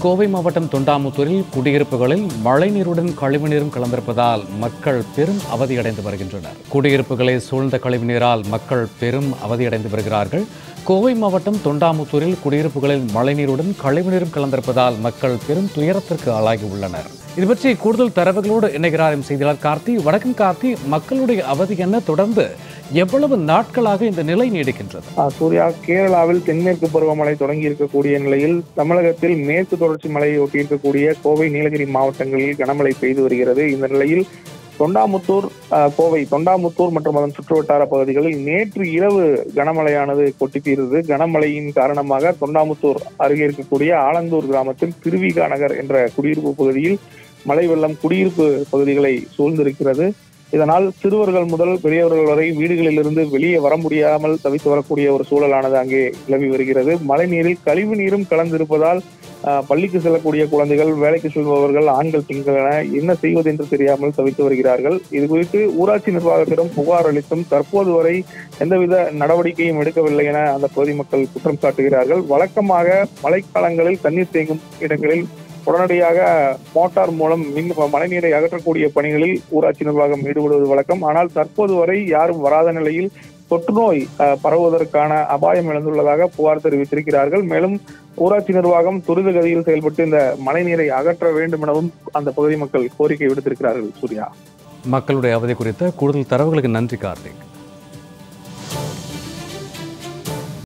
கோவை மாவட்டம் தொண்டாமுத்தூரில் குடியிருப்புகளில் மழைநீருடன் கழிவுநீரும் கலந்திருப்பதால் மக்கள் பெரும் அவதியடைந்து வருகின்றனர் குடியிருப்புகளை சூழ்ந்த கழிவுநீரால் மக்கள் பெரும் அவதியடைந்து வருகிறார்கள் கோவை மாவட்டம் தொண்டாமுத்தூரில் குடியிருப்புகளில் மழைநீருடன் கழிவுநீரும் கலந்திருப்பதால் மக்கள் பெரும் துயரத்திற்கு ஆளாகி உள்ளனர் இது பற்றி கூடுதல் தரவுகளோடு இணைகிறார் எம் செய்தியாளர் கார்த்தி வணக்கம் கார்த்தி மக்களுடைய அவதி என்ன தொடர்ந்து எவ்வளவு நாட்களாக இந்த நிலை நீடிக்கின்றது ஆ, சூர்யா கேரளாவில் தென்மேற்கு பருவமழை தொடங்கி இருக்கக்கூடிய நிலையில் தமிழகத்தில் மேற்கு தொடர்ச்சி மலையை ஒட்டி இருக்கக்கூடிய கோவை நீலகிரி மாவட்டங்களில் கனமழை பெய்து வருகிறது இந்த நிலையில் தொண்டாமுத்தூர் ஆ, கோவை தொண்டாமுத்தூர் மற்றும் அதன் சுற்றுவட்டார பகுதிகளில் நேற்று இரவு கனமழையானது கொட்டி தீர்ந்தது கனமழையின் காரணமாக தொண்டாமுத்தூர் அருகே இருக்கக்கூடிய ஆலந்தூர் கிராமத்தில் திருவிகா நகர் என்ற குடியிருப்பு பகுதியில் மழை வெள்ளம் குடியிருப்பு பகுதிகளை சூழ்ந்திருக்கிறது இதனால் சிறுவர்கள் முதல் பெரியவர்கள் வரை வீடுகளிலிருந்து வெளியே வர முடியாமல் தவித்து வரக்கூடிய ஒரு சூழலானது அங்கே நிலவி வருகிறது மழை நீரில் கழிவு நீரும் கலந்திருப்பதால் ஆஹ், பள்ளிக்கு செல்லக்கூடிய குழந்தைகள் வேலைக்கு செல்பவர்கள் ஆண்கள் பெண்கள் என என்ன செய்வது என்று தெரியாமல் தவித்து வருகிறார்கள் இது குறித்து ஊராட்சி நிர்வாகத்திடம் புகார் அளித்தும் தற்போது வரை எந்தவித நடவடிக்கையும் எடுக்கவில்லை என அந்த பகுதி மக்கள் குற்றம் சாட்டுகிறார்கள் வழக்கமாக மழைக்காலங்களில் தண்ணீர் தேங்கும் இடங்களில் உடனடியாக மோட்டார் மூலம் மின் மழைநீரை அகற்றக்கூடிய பணிகளில் ஊராட்சி நிர்வாகம் ஈடுபடுவது வழக்கம் ஆனால் தற்போது வரை யாரும் வராத நிலையில் தொற்றுநோய் அஹ், பரவுவதற்கான அபாயம் எழுந்துள்ளதாக புகார் தெரிவித்திருக்கிறார்கள் மேலும் ஊராட்சி நிர்வாகம் துரித கதியில் செயல்பட்டு இந்த மழைநீரை அகற்ற வேண்டும் எனவும் அந்த பகுதி மக்கள் கோரிக்கை விடுத்திருக்கிறார்கள் சூர்யா மக்களுடைய அவதி குறித்த கூடுதல் தரவுகளுக்கு நன்றி கார்த்திக்